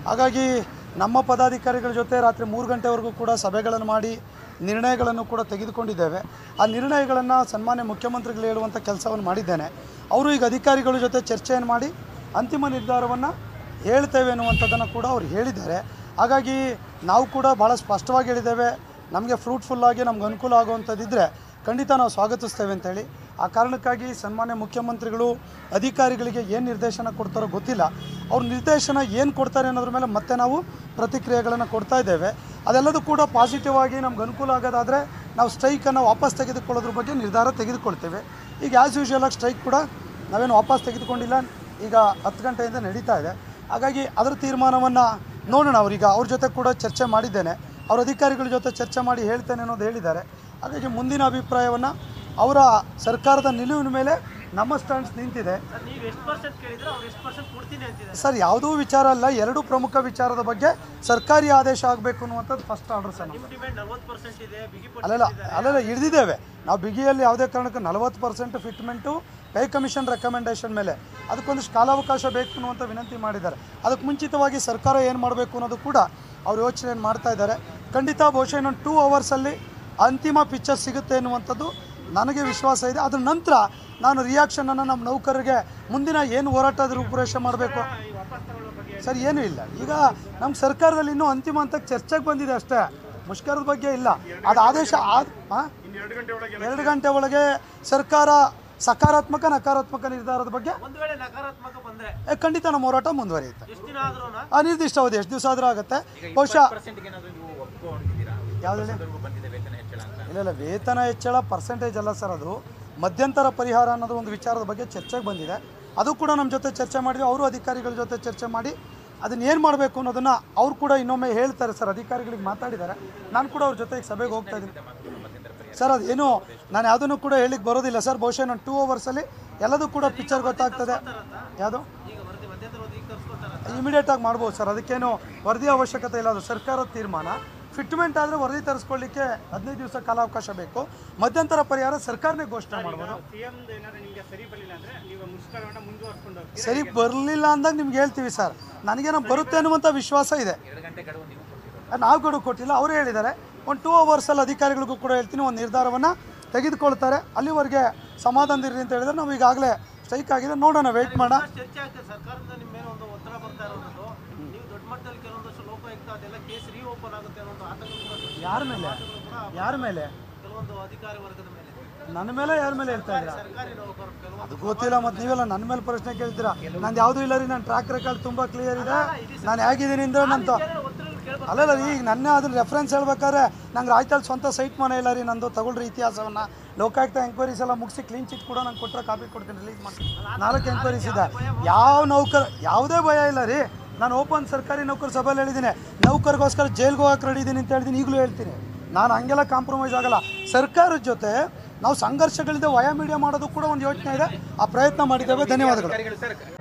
ಹಾಗಾಗಿ ನಮ್ಮ ಪದಾಧಿಕಾರಿಗಳ ಜೊತೆ ರಾತ್ರಿ ಮೂರು ಗಂಟೆವರೆಗೂ ಕೂಡ ಸಭೆಗಳನ್ನು ಮಾಡಿ ನಿರ್ಣಯಗಳನ್ನು ಕೂಡ ತೆಗೆದುಕೊಂಡಿದ್ದೇವೆ ಆ ನಿರ್ಣಯಗಳನ್ನು ಸನ್ಮಾನ್ಯ ಮುಖ್ಯಮಂತ್ರಿಗಳು ಹೇಳುವಂಥ ಕೆಲಸವನ್ನು ಮಾಡಿದ್ದೇನೆ ಅವರು ಈಗ ಅಧಿಕಾರಿಗಳ ಜೊತೆ ಚರ್ಚೆಯನ್ನು ಮಾಡಿ ಅಂತಿಮ ನಿರ್ಧಾರವನ್ನು ಹೇಳ್ತೇವೆ ಅನ್ನುವಂಥದ್ದನ್ನು ಕೂಡ ಅವ್ರು ಹೇಳಿದ್ದಾರೆ ಹಾಗಾಗಿ ನಾವು ಕೂಡ ಭಾಳ ಸ್ಪಷ್ಟವಾಗಿ ಹೇಳಿದ್ದೇವೆ ನಮಗೆ ಫ್ರೂಟ್ಫುಲ್ಲಾಗಿ ನಮ್ಗೆ ಅನುಕೂಲ ಆಗುವಂಥದ್ದಿದ್ದರೆ ಖಂಡಿತ ನಾವು ಸ್ವಾಗತಿಸ್ತೇವೆ ಅಂತೇಳಿ ಆ ಕಾರಣಕ್ಕಾಗಿ ಸನ್ಮಾನ್ಯ ಮುಖ್ಯಮಂತ್ರಿಗಳು ಅಧಿಕಾರಿಗಳಿಗೆ ಏನು ನಿರ್ದೇಶನ ಕೊಡ್ತಾರೋ ಗೊತ್ತಿಲ್ಲ ಅವ್ರ ನಿರ್ದೇಶನ ಏನು ಕೊಡ್ತಾರೆ ಅನ್ನೋದ್ರ ಮೇಲೆ ಮತ್ತೆ ನಾವು ಪ್ರತಿಕ್ರಿಯೆಗಳನ್ನು ಕೊಡ್ತಾ ಇದ್ದೇವೆ ಅದೆಲ್ಲದೂ ಕೂಡ ಪಾಸಿಟಿವ್ ಆಗಿ ನಮ್ಗೆ ಅನುಕೂಲ ಆಗೋದಾದರೆ ನಾವು ಸ್ಟ್ರೈಕನ್ನು ವಾಪಸ್ ತೆಗೆದುಕೊಳ್ಳೋದ್ರ ಬಗ್ಗೆ ನಿರ್ಧಾರ ತೆಗೆದುಕೊಳ್ತೇವೆ ಈಗ ಆ್ಯಸ್ ಯೂಶುವಲ್ ಆಗಿ ಸ್ಟ್ರೈಕ್ ಕೂಡ ನಾವೇನು ವಾಪಸ್ ತೆಗೆದುಕೊಂಡಿಲ್ಲ ಈಗ ಹತ್ತು ಗಂಟೆಯಿಂದ ನಡೀತಾ ಇದೆ ಹಾಗಾಗಿ ಅದರ ತೀರ್ಮಾನವನ್ನು ನೋಡೋಣ ಅವ್ರೀಗ ಅವ್ರ ಜೊತೆ ಕೂಡ ಚರ್ಚೆ ಮಾಡಿದ್ದೇನೆ ಅವ್ರ ಅಧಿಕಾರಿಗಳ ಜೊತೆ ಚರ್ಚೆ ಮಾಡಿ ಹೇಳ್ತೇನೆ ಅನ್ನೋದು ಹೇಳಿದ್ದಾರೆ ಹಾಗಾಗಿ ಮುಂದಿನ ಅಭಿಪ್ರಾಯವನ್ನು ಅವರ ಸರ್ಕಾರದ ನಿಲುವಿನ ಮೇಲೆ ನಮ್ಮ ಸ್ಟ್ಯಾಂಡ್ಸ್ ನಿಂತಿದೆ ಸರ್ ನೀವು ಎಷ್ಟು ಪರ್ಸೆಂಟ್ ಕೇಳಿದ್ರೆ ಅವ್ರು ಎಷ್ಟು ಪರ್ಸೆಂಟ್ ಕೊಡ್ತೀನಿ ಅಂತಿದ್ದಾರೆ ಸರ್ ಯಾವುದೂ ವಿಚಾರ ಅಲ್ಲ ಎರಡು ಪ್ರಮುಖ ವಿಚಾರದ ಬಗ್ಗೆ ಸರ್ಕಾರಿ ಆದೇಶ ಆಗಬೇಕು ಅನ್ನುವಂಥದ್ದು ಫಸ್ಟ್ ಆರ್ಡರ್ ಸರ್ ನಮ್ಮದು. ನಿಮ್ಮ ಡಿಮ್ಯಾಂಡ್ ನಲ್ವತ್ತು ಪರ್ಸೆಂಟ್ ಇದೆ ಬಿಗಿ ಅಲ್ಲೆಲ್ಲ ಅಲ್ಲೆಲ್ಲ ಹಿಡಿದಿದ್ದೇವೆ ನಾವು ಬಿಗಿಯಲ್ಲಿ ಯಾವುದೇ ಕಾರಣಕ್ಕೂ ನಲವತ್ತು percent fitment pay commission recommendation ಮೇಲೆ ಅದಕ್ಕೊಂದಿಷ್ಟು ಕಾಲಾವಕಾಶ ಬೇಕು ಅನ್ನುವಂಥ ವಿನಂತಿ ಮಾಡಿದ್ದಾರೆ ಅದಕ್ಕೆ ಮುಂಚಿತವಾಗಿ ಸರ್ಕಾರ ಏನು ಮಾಡಬೇಕು ಅನ್ನೋದು ಕೂಡ ಅವ್ರು ಯೋಚನೆಯನ್ನು ಮಾಡ್ತಾ ಇದ್ದಾರೆ ಖಂಡಿತ ಬಹುಶಃ ಇನ್ನೊಂದು ಟೂ ಅವರ್ಸಲ್ಲಿ ಅಂತಿಮ ಪಿಕ್ಚರ್ ಸಿಗುತ್ತೆ ಅನ್ನುವಂಥದ್ದು ನನಗೆ ವಿಶ್ವಾಸ ಇದೆ ಅದ್ರ ನಂತರ ನಾನು ರಿಯಾಕ್ಷನನ್ನು ನಮ್ಮ ನೌಕರರಿಗೆ ಮುಂದಿನ ಏನು ಹೋರಾಟದ ರೂಪುರೇಷೆ ಮಾಡಬೇಕು ಸರ್ ಏನೂ ಇಲ್ಲ ಈಗ ನಮ್ಮ ಸರ್ಕಾರದಲ್ಲಿ ಇನ್ನೂ ಅಂತಿಮ ಹಂತಕ್ಕೆ ಚರ್ಚೆಗೆ ಬಂದಿದೆ ಅಷ್ಟೇ ಮುಷ್ಕರದ ಬಗ್ಗೆ ಇಲ್ಲ ಅದು ಆದೇಶ ಆದ ಎರಡು ಗಂಟೆ ಒಳಗೆ ಸರ್ಕಾರ ಸಕಾರಾತ್ಮಕ ನಕಾರಾತ್ಮಕ ನಿರ್ಧಾರದ ಬಗ್ಗೆ ಒಂದು ವೇಳೆ ನಕಾರಾತ್ಮಕ ಬಂದ್ರೆ ಏ, ಖಂಡಿತ ನಮ್ಮ ಹೋರಾಟ ಮುಂದುವರಿಯುತ್ತೆ ಎಷ್ಟು ದಿನ ಆದ್ರೂ ಅನಿರ್ದಿಷ್ಟ ಅವಧಿ ಎಷ್ಟು ದಿವಸ ಆದರೂ ಆಗುತ್ತೆ ಬಹುಶಃ ಯಾವುದೇ ಇಲ್ಲ ಇಲ್ಲ ವೇತನ ಹೆಚ್ಚಳ ಪರ್ಸೆಂಟೇಜ್ ಅಲ್ಲ ಸರ್ ಅದು ಮಧ್ಯಂತರ ಪರಿಹಾರ ಅನ್ನೋದು ಒಂದು ವಿಚಾರದ ಬಗ್ಗೆ ಚರ್ಚೆಗೆ ಬಂದಿದೆ ಅದು ಕೂಡ ನಮ್ಮ ಜೊತೆ ಚರ್ಚೆ ಮಾಡಿದ್ವಿ ಅವರು ಅಧಿಕಾರಿಗಳ ಜೊತೆ ಚರ್ಚೆ ಮಾಡಿ ಅದನ್ನ ಏನು ಮಾಡಬೇಕು ಅನ್ನೋದನ್ನು ಅವ್ರು ಕೂಡ ಇನ್ನೊಮ್ಮೆ ಹೇಳ್ತಾರೆ ಸರ್ ಅಧಿಕಾರಿಗಳಿಗೆ ಮಾತಾಡಿದ್ದಾರೆ ನಾನು ಕೂಡ ಅವ್ರ ಜೊತೆಗೆ ಸಭೆಗೆ ಹೋಗ್ತಾ ಇದ್ದೀನಿ ಸರ್ ಅದೇನು ನಾನು ಯಾವುದನ್ನು ಕೂಡ ಹೇಳಿಕ್ಕೆ ಬರೋದಿಲ್ಲ ಸರ್ ಬಹುಶಃ ನಾನು ಟೂ ಅವರ್ಸಲ್ಲಿ ಎಲ್ಲದೂ ಕೂಡ ಪಿಕ್ಚರ್ ಗೊತ್ತಾಗ್ತದೆ ಯಾವುದು ಈಗ ವರದಿ ಮಧ್ಯಂತರ ವರದಿ ತರಿಸ್ಕೊತಾರ ಇಮಿಡಿಯೇಟ್ ಆಗಿ ಮಾಡ್ಬೋದು ಸರ್ ಅದಕ್ಕೇನು ವರದಿ ಅವಶ್ಯಕತೆ ಇಲ್ಲ ಅದು ಸರ್ಕಾರದ ತೀರ್ಮಾನ ಫಿಟ್ಮೆಂಟ್ ಆದರೆ ವರದಿ ತರಿಸ್ಕೊಳ್ಳಿಕ್ಕೆ ಹದಿನೈದು ದಿವಸ ಕಾಲಾವಕಾಶ ಬೇಕು ಮಧ್ಯಂತರ ಪರಿಹಾರ ಸರ್ಕಾರನೇ ಘೋಷಣೆ ಮಾಡ್ಬೋದು ಸಿಎಂ ಏನಾದ್ರು ನಿಮಗೆ ಸರಿ ಬರಲಿಲ್ಲ ಅಂದ್ರೆ ನೀವು ಮುಷ್ಕರವನ್ನ ಮುಂದುವರ್ಸ್ಕೊಂಡು ಹೋಗ್ತೀರಾ ಸರಿ ಬರಲಿಲ್ಲ ಅಂದಾಗ ನಿಮ್ಗೆ ಹೇಳ್ತೀವಿ ಸರ್ ನನಗೇನೋ ಬರುತ್ತೆ ಅನ್ನುವಂಥ ವಿಶ್ವಾಸ ಇದೆ ನಾವು ಗಡುವು ಕೊಟ್ಟಿಲ್ಲ ಅವರು ಹೇಳಿದ್ದಾರೆ ಒಂದು ಟೂ ಅವರ್ಸಲ್ಲಿ ಅಧಿಕಾರಿಗಳಿಗೂ ಕೂಡ ಹೇಳ್ತೀನಿ ಒಂದು ನಿರ್ಧಾರವನ್ನು ತೆಗೆದುಕೊಳ್ತಾರೆ ಅಲ್ಲಿವರೆಗೆ ಸಮಾಧಾನದಿರಿ ಅಂತ ಹೇಳಿದ್ರೆ ನಾವು ಈಗಾಗಲೇ ಸ್ಟ್ರೈಕ್ ಆಗಿದೆ ನೋಡೋಣ ವೆಯ್ಟ್ ಮಾಡೋಣ ಚರ್ಚೆ ಆಗ್ತದೆ ಸರ್ಕಾರದಿಂದ ನಿಮ್ಮ ಮೇಲೆ ಒಂದು ಒತ್ತಡ ಬರ್ತಾ ಇರೋದು ನೀವು ದೊಡ್ಡ ಮಟ್ಟದಲ್ಲಿ ಕೆಲವೊಂದಷ್ಟು ಲೋಕಾಯುಕ್ತ ಅದೆಲ್ಲ ಕೇಸ್ ರೀ ಓಪನ್ ಆಗುತ್ತೆ ಅನ್ನೋ ಒಂದು ಆತಂಕ ಕೂಡ ಯಾರ ಮೇಲೆ ಯಾರ ಮೇಲೆ ಕೆಲವೊಂದು ಅಧಿಕಾರಿ ವರ್ಗದ ಮೇಲೆ ನನ್ನ ಮೇಲೆ ಯಾರ ಮೇಲೆ ಹೇಳ್ತಾ ಇದ್ದೀರಾ ಸರ್ಕಾರಿ ನೌಕರರು ಕೆಲವು ಅದು ಗೊತ್ತಿಲ್ಲ ಮತ್ತು ನೀವೆಲ್ಲ ನನ್ನ ಮೇಲೆ ಪ್ರಶ್ನೆ ಕೇಳ್ತೀರಾ ನಂದು ಯಾವುದೂ ಇಲ್ಲ ರೀ ನನ್ನ ಟ್ರ್ಯಾಕ್ ರೆಕಾರ್ಡ್ ತುಂಬ ಕ್ಲಿಯರ್ ಇದೆ ನಾನು ಹೇಗಿದ್ದೀನಿ ಅಂದರೆ ನಂದು ಒತ್ತಡಗಳು ಕೇಳ್ಬಾರ್ದು ಅಲ್ಲಲ್ಲ ರೀ ಈಗ ನನ್ನ ಅದನ್ನ ರೆಫರೆನ್ಸ್ ಹೇಳ್ಬೇಕಾದ್ರೆ ನಂಗೆ ರಾಯ್ತಲ್ಲಿ ಸ್ವಂತ ಸೈಟ್ ಮನೆ ಇಲ್ಲ ರೀ ನಂದು ತಗೊಳ್ರಿ ಇತಿಹಾಸವನ್ನು ಲೋಕಾಯುಕ್ತ ಎಂಕ್ವೈರೀಸ್ ಎಲ್ಲ ಮುಗಿಸಿ ಕ್ಲೀನ್ ಚಿಟ್ ಕೂಡ ನಂಗೆ ಕೊಟ್ಟರೆ ಕಾಪಿ ಕೊಡ್ತೀನಿ ರಿಲೀಸ್ ಮಾಡಿ ನಾಲ್ಕು ಎಂಕ್ವೈರೀಸ್ ಇದೆ ಯಾವ ನೌಕರ ಯಾವುದೇ ಭಯ ಇಲ್ಲ ರೀ ನಾನು ಓಪನ್ ಸರ್ಕಾರಿ ನೌಕರ ಸಭೆಯಲ್ಲಿ ಹೇಳಿದ್ದೀನಿ ನೌಕರಿಗೋಸ್ಕರ ಜೈಲ್ಗೆ ಹೋಗಕ್ಕೆ ರೆಡಿ ಇದ್ದೀನಿ ಅಂತ ಹೇಳ್ತೀನಿ ಈಗಲೂ ಹೇಳ್ತೀನಿ ನಾನು ಹಂಗೆಲ್ಲ ಕಾಂಪ್ರಮೈಸ್ ಆಗಲ್ಲ ಸರ್ಕಾರದ ಜೊತೆ ನಾವು ಸಂಘರ್ಷಗಳಿದೆ ವಯ ಮೀಡಿಯಾ ಮಾಡೋದು ಕೂಡ ಒಂದು ಯೋಚನೆ ಇದೆ ಆ ಪ್ರಯತ್ನ ಮಾಡಿದ್ದೇವೆ ಧನ್ಯವಾದಗಳು ಸರ್